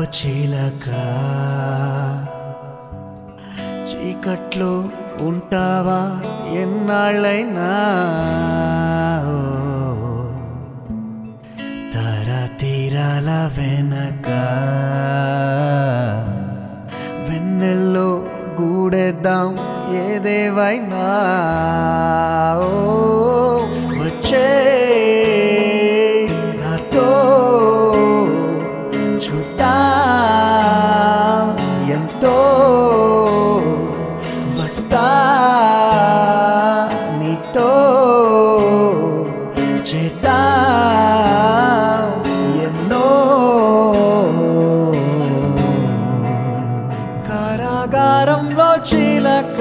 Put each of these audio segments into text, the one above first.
చీలక చీకట్లో ఉంటావా ఎన్నాళ్ళైనా ఓ, తర తీరాల వెనక వెన్నెల్లో గూడెద్దాం ఏదేవైనా ఓ, వచ్చే నాతో చూద్దాం ఎంతో వస్తా నీతో చేద్దాం ఎన్నో కారాగారంలో చిలక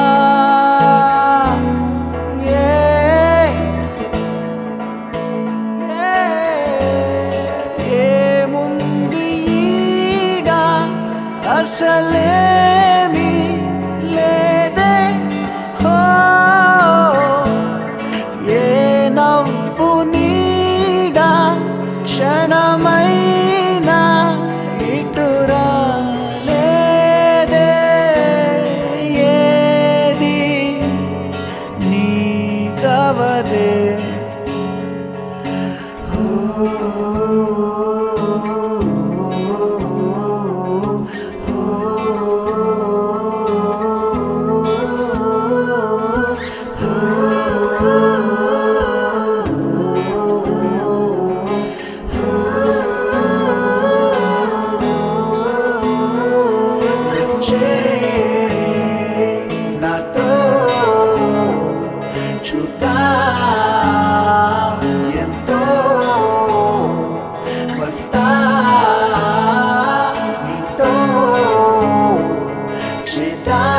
ఏముంది ఈడ అసలేమి లేదే హో ఏ నవ్వు నీడ క్షణమైనా ఇటురా లేదే ఏది నీ కవదే నాతో చూద్దాం ఎంతో వస్తా నీతో చేద్దాం